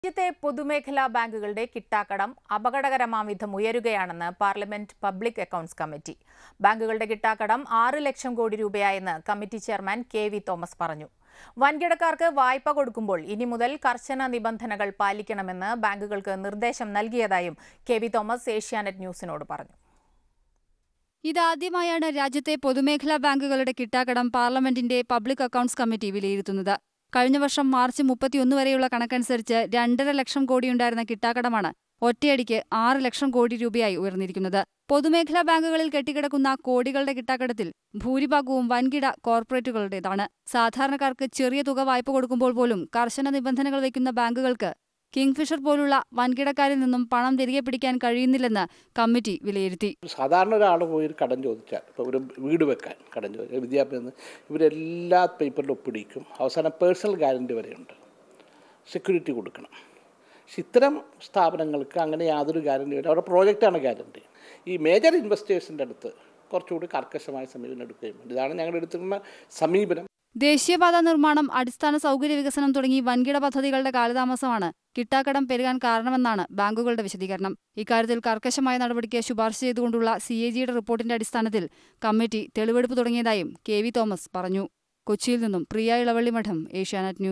രാജ്യത്തെ പൊതുമേഖലാ ബാങ്കുകളുടെ കിട്ടാക്കടം അപകടകരമാം വിധം ഉയരുകയാണെന്ന് പാർലമെന്റ് പബ്ലിക് അക്കൌണ്ട്സ് കമ്മിറ്റി ബാങ്കുകളുടെ കിട്ടാക്കടം ആറ് ലക്ഷം കോടി രൂപയായെന്ന് committee chairman K V Thomas പറഞ്ഞു വൻകിടക്കാർക്ക് വായ്പ കൊടുക്കുമ്പോൾ ഇനി മുതൽ കർശന നിബന്ധനകൾ പാലിക്കണമെന്ന് ബാങ്കുകൾക്ക് നിർദ്ദേശം നൽകിയതായും കെ വി തോമസ് ഏഷ്യാനെറ്റ് ന്യൂസിനോട് പറഞ്ഞു ഇതാദ്യമായാണ് രാജ്യത്തെ പൊതുമേഖലാ ബാങ്കുകളുടെ കിട്ടാക്കടം പാർലമെന്റിന്റെ പബ്ലിക് അക്കൌണ്ട്സ് കമ്മിറ്റി വിലയിരുത്തുന്നത് കഴിഞ്ഞ വർഷം മാർച്ച് മുപ്പത്തിയൊന്ന് വരെയുള്ള കണക്കനുസരിച്ച് രണ്ടര ലക്ഷം കോടിയുണ്ടായിരുന്ന കിട്ടാക്കടമാണ് ഒറ്റയടിക്ക് ആറ് ലക്ഷം കോടി രൂപയായി ഉയർന്നിരിക്കുന്നത് പൊതുമേഖലാ ബാങ്കുകളിൽ കെട്ടിക്കിടക്കുന്ന കോടികളുടെ കിട്ടാക്കടത്തിൽ ഭൂരിഭാഗവും വൻകിട കോർപ്പറേറ്റുകളുടേതാണ് സാധാരണക്കാർക്ക് ചെറിയ തുക വായ്പ കൊടുക്കുമ്പോൾ പോലും കർശന നിബന്ധനകൾ വയ്ക്കുന്ന ബാങ്കുകൾക്ക് കിങ്ഫിഷർ പോലുള്ള വൻകിടക്കാരിൽ നിന്നും പണം തിരികെ പിടിക്കാൻ കഴിയുന്നില്ലെന്ന് കമ്മിറ്റി വിലയിരുത്തി സാധാരണ ഒരാൾ പോയി ഒരു കടം ചോദിച്ചാൽ ഇപ്പോൾ ഒരു വീട് വെക്കാൻ കടം ചോദിച്ചാൽ വിദ്യാഭ്യാസം ഇവരെല്ലാ പേപ്പറിലും ഒപ്പിടിക്കും അവസാനം പേഴ്സണൽ ഗ്യാരണ്ടി വരെയുണ്ട് സെക്യൂരിറ്റി കൊടുക്കണം പക്ഷെ ഇത്തരം സ്ഥാപനങ്ങൾക്ക് അങ്ങനെ യാതൊരു ഗ്യാരണ്ടി വരും അവരുടെ പ്രോജക്റ്റാണ് ഗ്യാരണ്ടി ഈ മേജർ ഇൻവെസ്റ്റേഴ്സിൻ്റെ അടുത്ത് കുറച്ചുകൂടി കർക്കശമായ സമീപനം എടുക്കുകയും വേണം ഇതാണ് ഞങ്ങളുടെ എടുത്തിരുന്ന സമീപനം ദേശീയപാത നിർമ്മാണം അടിസ്ഥാന സൗകര്യ വികസനം തുടങ്ങി വൻകിട പദ്ധതികളുടെ കാലതാമസമാണ് കിട്ടാക്കടം പെരുകാൻ കാരണമെന്നാണ് ബാങ്കുകളുടെ വിശദീകരണം ഇക്കാര്യത്തിൽ കർക്കശമായ നടപടിക്ക് ശുപാർശ ചെയ്തുകൊണ്ടുള്ള സി എ ജിയുടെ റിപ്പോർട്ടിന്റെ അടിസ്ഥാനത്തിൽ കമ്മിറ്റി തെളിവെടുപ്പ് തുടങ്ങിയതായും കെ വി തോമസ് പറഞ്ഞു കൊച്ചിയിൽ നിന്നും പ്രിയ ഇളവള്ളിമഠം ഏഷ്യാനെറ്റ് ന്യൂസ്